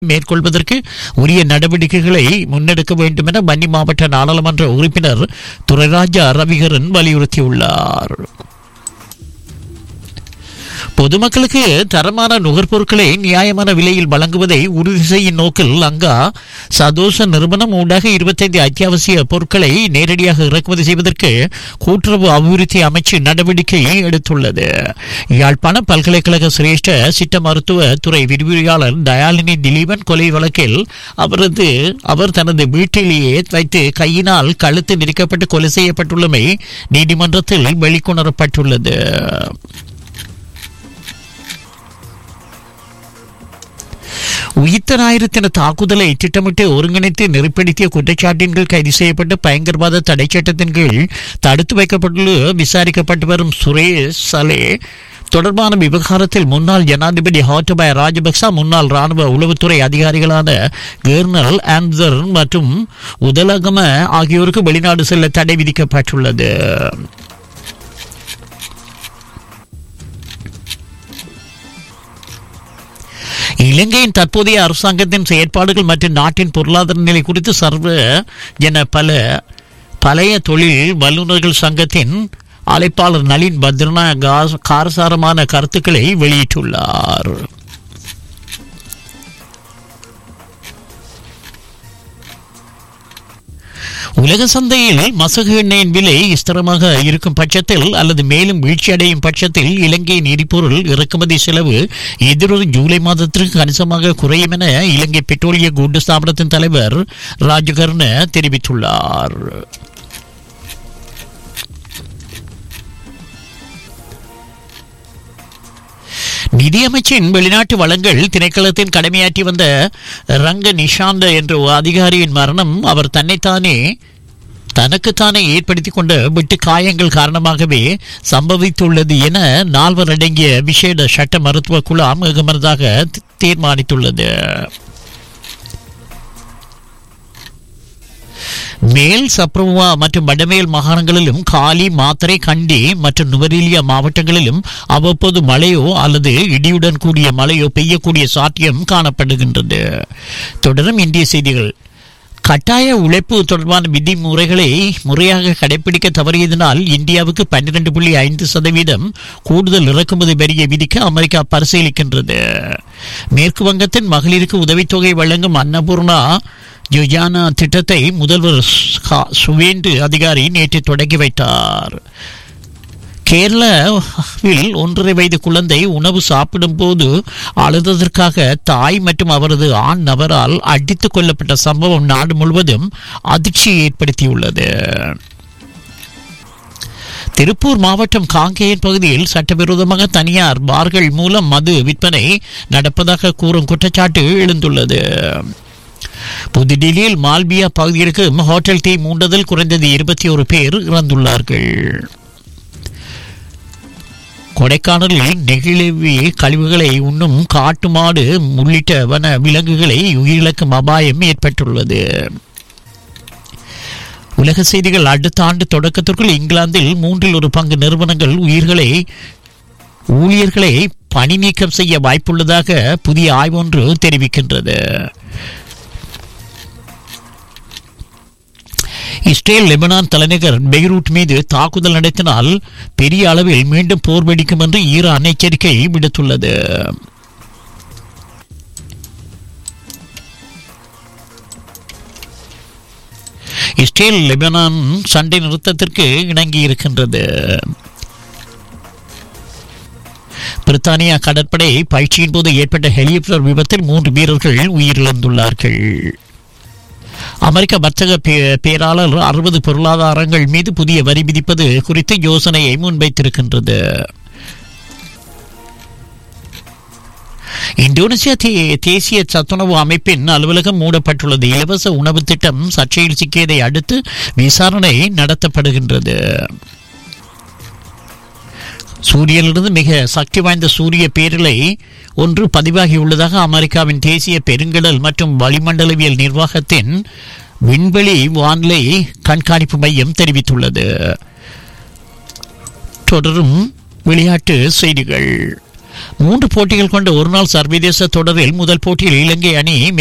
மேற்கொள்வதற்கு உரிய நடவடிக்கைகளை முன்னெடுக்க வேண்டும் என வன்னி மாவட்ட நாடாளுமன்ற உறுப்பினர் துரைராஜா ரவிகரன் வலியுறுத்தியுள்ளார் பொதுமக்களுக்கு தரமான நுகர்பொருட்களை நியாயமான விலையில் வழங்குவதை உறுதி செய்யும் நோக்கில் லங்கா சதோச நிறுவனம் ஊடாக இருபத்தைந்து அத்தியாவசிய பொருட்களை நேரடியாக இறக்குமதி செய்வதற்கு கூட்டுறவு அபிவிருத்தி அமைச்சு நடவடிக்கை எடுத்துள்ளது யாழ்ப்பாண பல்கலைக்கழக சிரேஷ்ட சிட்ட மருத்துவ துறை விரிவுரையாளர் தயாலினி திலீபன் கொலை வழக்கில் அவரது அவர் தனது வீட்டிலேயே வைத்து கையினால் கழுத்து நெரிக்கப்பட்டு கொலை செய்யப்பட்டுள்ளமை நீதிமன்றத்தில் வெளிக்கொணரப்பட்டுள்ளது உயிர்த்த ஞாயிறு தாக்குதலை திட்டமிட்டு ஒருங்கிணைத்து நெருப்படுத்திய குற்றச்சாட்டின் கீழ் கைது செய்யப்பட்டு பயங்கரவாத தடை சட்டத்தின் கீழ் தடுத்து வைக்கப்பட்டுள்ள விசாரிக்கப்பட்டு வரும் சுரேஷ் சலே தொடர்பான விவகாரத்தில் முன்னாள் ஜனாதிபதி ஹாட்டபாய ராஜபக்ச முன்னாள் ராணுவ உளவுத்துறை அதிகாரிகளான கேர்னல் ஆன்சர் மற்றும் உதலகம ஆகியோருக்கு வெளிநாடு செல்ல தடை விதிக்கப்பட்டுள்ளது இலங்கையின் தற்போதைய அரசாங்கத்தின் செயற்பாடுகள் மற்றும் நாட்டின் பொருளாதார நிலை குறித்து சர்வ என பல பழைய தொழில் வல்லுநர்கள் சங்கத்தின் அழைப்பாளர் நளின் பத்ரனா காரசாரமான கருத்துக்களை வெளியிட்டுள்ளார் உலக சந்தையில் மசகு எண்ணெயின் விலை ஸ்திரமாக இருக்கும் பட்சத்தில் அல்லது மேலும் வீழ்ச்சியடையும் பட்சத்தில் இலங்கையின் எரிபொருள் இறக்குமதி செலவு எதிரொரு ஜூலை மாதத்திற்கு கணிசமாக குறையும் என இலங்கை பெட்ரோலிய கூட்டு ஸ்தாபனத்தின் தலைவர் ராஜகர்ண தெரிவித்துள்ளார் நிதியமைச்சின் வெளிநாட்டு வளங்கள் திணைக்களத்தின் கடமையாற்றி வந்த ரங்க நிஷாந்த என்ற அதிகாரியின் மரணம் அவர் தன்னைத்தானே தனக்குத்தானே ஏற்படுத்திக் கொண்ட வெட்டு காயங்கள் காரணமாகவே சம்பவித்துள்ளது என நால்வர் அடங்கிய விசேட சட்ட மருத்துவ குழாம் ஏகமனதாக தீர்மானித்துள்ளது மேல் சப்ரவா மற்றும் வடமேல் மாகாணங்களிலும் காலி மாத்தரை கண்டி மற்றும் நுவரெலியா மாவட்டங்களிலும் அவ்வப்போது மழையோ அல்லது இடியுடன் கூடிய மழையோ பெய்யக்கூடிய சாத்தியம் காணப்படுகின்றது தொடரும் இந்திய செய்திகள் கட்டாய உழைப்பு தொடர்பான விதிமுறைகளை முறையாக கடைபிடிக்க தவறியதனால் இந்தியாவுக்கு பன்னிரண்டு புள்ளி ஐந்து சதவீதம் கூடுதல் இறக்குமதி வரியை விதிக்க அமெரிக்கா பரிசீலிக்கின்றது மேற்கு வங்கத்தின் மகளிருக்கு உதவித்தொகை வழங்கும் அன்னபூர்ணா யோஜனா திட்டத்தை முதல்வர் சுவேண்டு அதிகாரி நேற்று தொடங்கி வைத்தார் கேரளாவில் ஒன்றரை வயது குழந்தை உணவு சாப்பிடும் போது அழுததற்காக தாய் மற்றும் அவரது ஆண் நபரால் அடித்துக் கொல்லப்பட்ட சம்பவம் நாடு முழுவதும் அதிர்ச்சியை ஏற்படுத்தியுள்ளது திருப்பூர் மாவட்டம் காங்கேயன் பகுதியில் சட்டவிரோதமாக தனியார் பார்கள் மூலம் மது விற்பனை நடப்பதாக கூறும் குற்றச்சாட்டு எழுந்துள்ளது புதுடில்லியில் மால்பியா பகுதிகளுக்கு ஹோட்டல் தீ மூண்டதில் குறைந்தது இருபத்தி ஒரு பேர் இறந்துள்ளார்கள் கொடைக்கானலில் நெகிழவி கழிவுகளை உண்ணும் காட்டு மாடு உள்ளிட்ட வன விலங்குகளை உயிரிழக்கும் அபாயம் ஏற்பட்டுள்ளது உலக செய்திகள் அடுத்த ஆண்டு தொடக்கத்திற்குள் இங்கிலாந்தில் மூன்றில் ஒரு பங்கு நிறுவனங்கள் உயிர்களை ஊழியர்களை பணி நீக்கம் செய்ய வாய்ப்புள்ளதாக புதிய ஆய்வொன்று தெரிவிக்கின்றது இஸ்ரேல் லெபனான் தலைநகர் பெய்ரூட் மீது தாக்குதல் நடத்தினால் பெரிய அளவில் மீண்டும் போர் வெடிக்கும் என்று ஈரான் எச்சரிக்கை விடுத்துள்ளது இஸ்ரேல் லெபனான் சண்டை நிறுத்தத்திற்கு இணங்கி இருக்கின்றது பிரித்தானியா கடற்படை பயிற்சியின் போது ஏற்பட்ட ஹெலிகாப்டர் விபத்தில் மூன்று வீரர்கள் உயிரிழந்துள்ளார்கள் அமெரிக்க வர்த்தக பேராளர் அறுபது பொருளாதாரங்கள் மீது புதிய வரி விதிப்பது குறித்து யோசனையை முன்வைத்திருக்கின்றது இந்தோனேசியா தேசிய சத்துணவு அமைப்பின் அலுவலகம் மூடப்பட்டுள்ளது இலவச உணவு திட்டம் சர்ச்சையில் சிக்கியதை அடுத்து விசாரணை நடத்தப்படுகின்றது சூரியனிலிருந்து மிக சக்தி வாய்ந்த சூரிய பேரலை ஒன்று பதிவாகியுள்ளதாக அமெரிக்காவின் தேசிய பெருங்கடல் மற்றும் வளிமண்டலவியல் நிர்வாகத்தின் விண்வெளி வானிலை கண்காணிப்பு மையம் தெரிவித்துள்ளது தொடரும் விளையாட்டு செய்திகள் மூன்று போட்டிகள் கொண்ட ஒருநாள் சர்வதேச தொடரில் முதல் போட்டியில் இலங்கை அணி